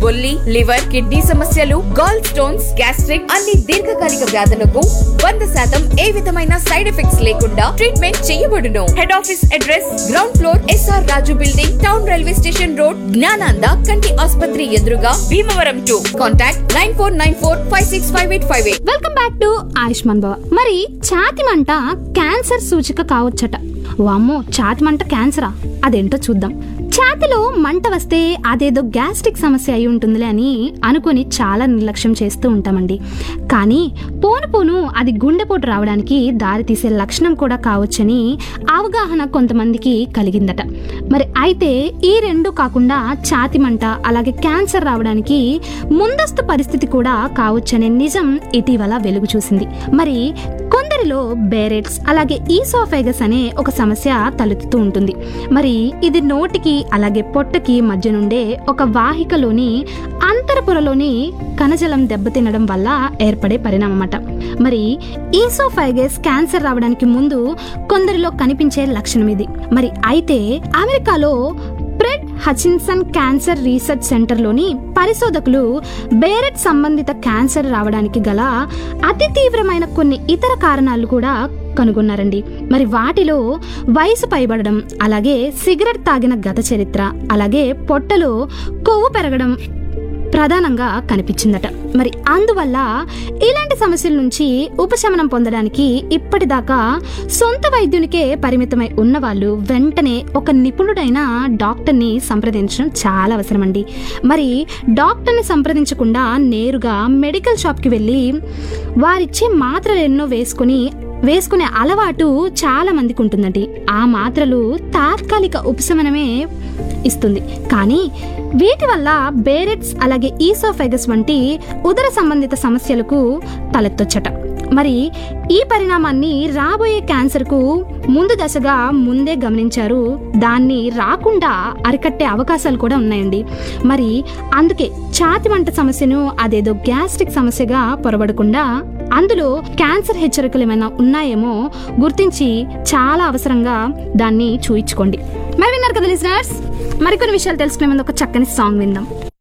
బొల్లి liver kidney సమస్యలు gall stones gastric అన్ని దీర్ఘకాలిక వ్యాధులకు వంద శాతం ఏ విధమైన సైడ్ ఎఫెక్ట్స్ లేకుండా ట్రీట్మెంట్ చేయబడును head office address ground floor SR Raju building town railway station road Gnananda కంటి ఆసుపత్రి ఎదురుగా Bhimavaram to contact nine four nine four five six five eight five eight welcome back to Ayushman Bhava మరి ఛాతి మంట క్యాన్సర్ సూచిక కావచ్చట వామ్మో ఛాతి మంట క్యాన్సరా అదేంటో చూద్దాం ఛాతిలో మంట వస్తే అదేదో గ్యాస్ట్రిక్ సమస్య అయి ఉంటుందిలే అని అనుకుని చాలా నిర్లక్ష్యం చేస్తూ ఉంటామండి కానీ పోను పోను అది గుండెపోటు రావడానికి దారితీసే లక్షణం కూడా కావచ్చని అవగాహన కొంతమందికి కలిగిందట మరి అయితే ఈ రెండు కాకుండా ఛాతి మంట అలాగే క్యాన్సర్ రావడానికి ముందస్తు పరిస్థితి కూడా కావచ్చనే నిజం ఇటీవల వెలుగు చూసింది మరి కొందరిలో బేరెట్స్ అలాగే ఈసోఫైగస్ అనే ఒక సమస్య తలెత్తుతూ ఉంటుంది మరి ఇది నోటికి అలాగే పొట్టకి మధ్య నుండే ఒక వాహికలోని అంతరపురలోని కణజలం దెబ్బతినడం వల్ల ఏర్పడే పరిణామం అన్నమాట మరి ఈసోఫైగస్ క్యాన్సర్ రావడానికి ముందు కొందరిలో కనిపించే లక్షణం ఇది మరి అయితే అమెరికాలో ఫ్రెడ్ హచిన్సన్ క్యాన్సర్ రీసెర్చ్ సెంటర్లోని పరిశోధకులు బేరెట్ సంబంధిత క్యాన్సర్ రావడానికి గల అతి తీవ్రమైన కొన్ని ఇతర కారణాలు కూడా కనుగొన్నారండి మరి వాటిలో వయసు పైబడడం అలాగే సిగరెట్ తాగిన గత చరిత్ర అలాగే పొట్టలో కొవ్వు పెరగడం ప్రధానంగా కనిపించిందట మరి అందువల్ల ఇలాంటి సమస్యల నుంచి ఉపశమనం పొందడానికి ఇప్పటిదాకా సొంత వైద్యునికే పరిమితమై ఉన్నవాళ్ళు వెంటనే ఒక నిపుణుడైన డాక్టర్ని సంప్రదించడం చాలా అవసరమండి మరి డాక్టర్ని సంప్రదించకుండా నేరుగా మెడికల్ షాప్కి వెళ్ళి వారిచ్చే మాత్రలు ఎన్నో వేసుకొని వేసుకునే అలవాటు చాలా మందికి ఉంటుందండి ఆ మాత్రలు తాత్కాలిక ఉపశమనమే ఇస్తుంది కానీ వీటి వల్ల బేరెట్స్ అలాగే ఈసోఫైగస్ వంటి ఉదర సంబంధిత సమస్యలకు తలెత్తొచ్చట మరి ఈ పరిణామాన్ని రాబోయే క్యాన్సర్కు ముందు దశగా ముందే గమనించారు దాన్ని రాకుండా అరికట్టే అవకాశాలు కూడా ఉన్నాయండి మరి అందుకే ఛాతి మంట సమస్యను అదేదో గ్యాస్ట్రిక్ సమస్యగా పొరబడకుండా అందులో క్యాన్సర్ హెచ్చరికలు ఏమైనా ఉన్నాయేమో గుర్తించి చాలా అవసరంగా దాన్ని చూయించుకోండి మరి విన్నారు కదా లిజనర్స్ మరికొన్ని విషయాలు తెలుసుకునే ముందు ఒక చక్కని సాంగ్ విందాం